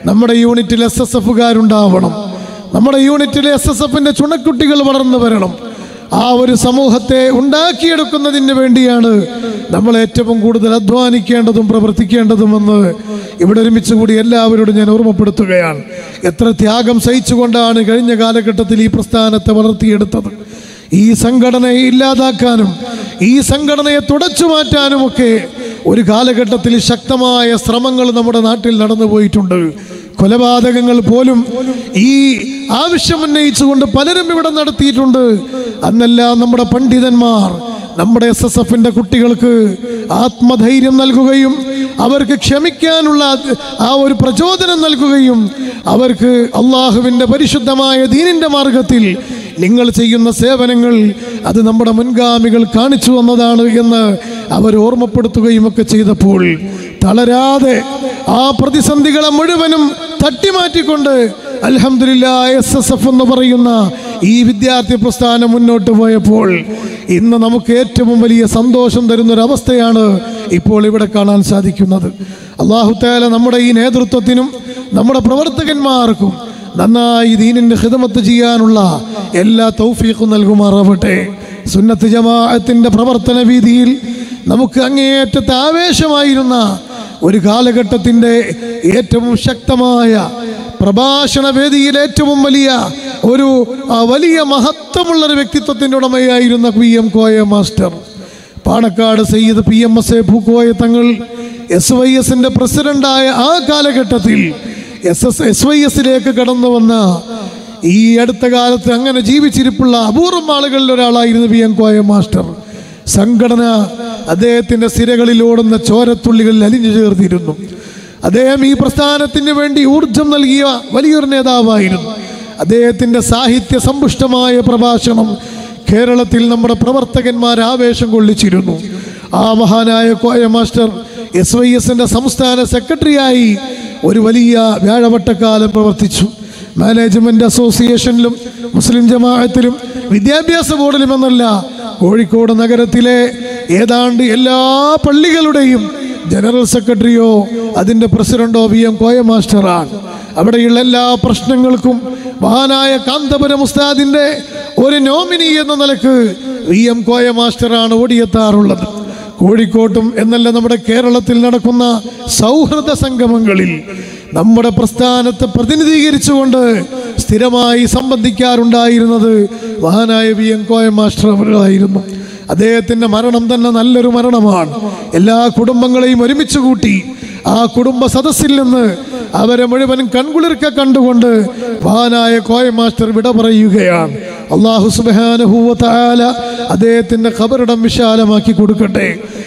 നമ്മുടെ യൂണിറ്റിൽ S S എഫുകാരുണ്ടാവണം നമ്മുടെ യൂണിറ്റിൽ എസ് എസ് എഫിന്റെ ചുണക്കുട്ടികൾ വളർന്നു വരണം ആ ഒരു സമൂഹത്തെ ഉണ്ടാക്കിയെടുക്കുന്നതിന് വേണ്ടിയാണ് നമ്മൾ ഏറ്റവും കൂടുതൽ അധ്വാനിക്കേണ്ടതും പ്രവർത്തിക്കേണ്ടതുമെന്ന് ഇവിടെ ഒരുമിച്ച് കൂടി എല്ലാവരോടും ഞാൻ ഓർമ്മപ്പെടുത്തുകയാണ് എത്ര ത്യാഗം സഹിച്ചുകൊണ്ടാണ് കഴിഞ്ഞ കാലഘട്ടത്തിൽ ഈ പ്രസ്ഥാനത്തെ വളർത്തിയെടുത്തത് ഈ സംഘടനയെ ഇല്ലാതാക്കാനും ഈ സംഘടനയെ തുടച്ചു മാറ്റാനുമൊക്കെ ഒരു കാലഘട്ടത്തിൽ ശക്തമായ ശ്രമങ്ങൾ നമ്മുടെ നാട്ടിൽ നടന്നു പോയിട്ടുണ്ട് കൊലപാതകങ്ങൾ പോലും ഈ ആവശ്യം ഉന്നയിച്ചുകൊണ്ട് പലരും ഇവിടെ നടത്തിയിട്ടുണ്ട് അന്നെല്ലാം നമ്മുടെ പണ്ഡിതന്മാർ നമ്മുടെ എസ് എസ് എഫിന്റെ കുട്ടികൾക്ക് ആത്മധൈര്യം നൽകുകയും അവർക്ക് ക്ഷമിക്കാനുള്ള ആ ഒരു പ്രചോദനം നൽകുകയും അവർക്ക് അള്ളാഹുവിൻ്റെ പരിശുദ്ധമായ ദീനിൻ്റെ മാർഗത്തിൽ നിങ്ങൾ ചെയ്യുന്ന സേവനങ്ങൾ അത് നമ്മുടെ മുൻഗാമികൾ കാണിച്ചു വന്നതാണ് എന്ന് അവർ ഓർമ്മപ്പെടുത്തുകയും ഒക്കെ ചെയ്തപ്പോൾ തളരാതെ ആ പ്രതിസന്ധികളെ മുഴുവനും തട്ടിമാറ്റിക്കൊണ്ട് അൽഹംദുലില്ല എസ് എസ് എഫ് എന്ന് പറയുന്ന ഈ വിദ്യാർത്ഥി പ്രസ്ഥാനം മുന്നോട്ട് പോയപ്പോൾ ഇന്ന് നമുക്ക് ഏറ്റവും വലിയ സന്തോഷം തരുന്ന ഒരു അവസ്ഥയാണ് ഇപ്പോൾ ഇവിടെ കാണാൻ സാധിക്കുന്നത് അള്ളാഹു താല നമ്മുടെ ഈ നേതൃത്വത്തിനും നമ്മുടെ പ്രവർത്തകന്മാർക്കും നന്നായി ദീനിന്റെ ഹിദമത്ത് ചെയ്യാനുള്ള എല്ലാ തൗഫീഖും നൽകുമാറാവട്ടെ സുന്നത്ത് ജമാഅത്തിന്റെ പ്രവർത്തന വീതിയിൽ നമുക്ക് അങ്ങേയറ്റത്തെ ആവേശമായിരുന്ന ഒരു കാലഘട്ടത്തിൻ്റെ ഏറ്റവും ശക്തമായ പ്രഭാഷണ വേദിയിൽ ഏറ്റവും വലിയ ഒരു ആ, വലിയ മഹത്വമുള്ള ഒരു വ്യക്തിത്വത്തിൻ്റെ ഉടമയായിരുന്ന P M Koya master Panakkad Sayyid P M S A Pookoya Thangal S Y എസിന്റെ പ്രസിഡന്റായ ആ കാലഘട്ടത്തിൽ എസ് എസ് എസ് വൈ എസിലേക്ക് കടന്നു വന്ന ഈ അടുത്ത കാലത്ത് അങ്ങനെ ജീവിച്ചിരിപ്പുള്ള അപൂർവം ആളുകളിൽ ഒരാളായിരുന്നു പി എം കോയ മാസ്റ്റർ സംഘടന അദ്ദേഹത്തിന്റെ സിരകളിൽ ഓടുന്ന ചോരത്തുള്ളികളിൽ അലിഞ്ഞു ചേർത്തിരുന്നു അദ്ദേഹം ഈ പ്രസ്ഥാനത്തിന് വേണ്ടി ഊർജം നൽകിയ വലിയൊരു നേതാവായിരുന്നു അദ്ദേഹത്തിന്റെ സാഹിത്യ സമ്പുഷ്ടമായ പ്രഭാഷണം കേരളത്തിൽ നമ്മുടെ പ്രവർത്തകന്മാർ ആവേശം കൊള്ളിച്ചിരുന്നു ആ മഹാനായ കോയ മാസ്റ്റർ എസ് വൈ എസിന്റെ സംസ്ഥാന സെക്രട്ടറിയായി ഒരു വലിയ വ്യാഴവട്ടക്കാലം പ്രവർത്തിച്ചു മാനേജ്മെന്റ് അസോസിയേഷനിലും മുസ്ലിം ജമാഅത്തിലും വിദ്യാഭ്യാസ ബോർഡിലും എന്നല്ല കോഴിക്കോട് നഗരത്തിലെ ഏതാണ്ട് എല്ലാ പള്ളികളുടെയും ജനറൽ സെക്രട്ടറിയോ അതിൻ്റെ പ്രസിഡന്റോ വി എം കോയ മാസ്റ്ററാണ് അവിടെയുള്ള എല്ലാ പ്രശ്നങ്ങൾക്കും മഹാനായ കാന്തപുരം ഉസ്താദിന്റെ ഒരു നോമിനി എന്ന നിലക്ക് വി എം കോയ മാസ്റ്ററാണ് ഓടിയെത്താറുള്ളത് കോഴിക്കോട്ടും എന്നല്ല നമ്മുടെ കേരളത്തിൽ നടക്കുന്ന സൗഹൃദ സംഗമങ്ങളിൽ നമ്മുടെ പ്രസ്ഥാനത്തെ പ്രതിനിധീകരിച്ചുകൊണ്ട് സ്ഥിരമായി സംബന്ധിക്കാറുണ്ടായിരുന്നത് മഹാനായ വി എം കോയ മാസ്റ്റർ അവരായിരുന്നു അദ്ദേഹത്തിന്റെ മരണം തന്നെ നല്ലൊരു മരണമാണ് എല്ലാ കുടുംബങ്ങളെയും ഒരുമിച്ച് കൂട്ടി ആ കുടുംബ സദസ്സിൽ നിന്ന് അവരെ മുഴുവൻ കൺകുളിർക്ക കണ്ടുകൊണ്ട് മഹാനായ കോയ മാസ്റ്റർ വിട പറയുകയാണ് അള്ളാഹു സുബാനഹൂവ താല അദ്ദേഹത്തിന്റെ ഖബറിടം വിശാലമാക്കി കൊടുക്കട്ടെ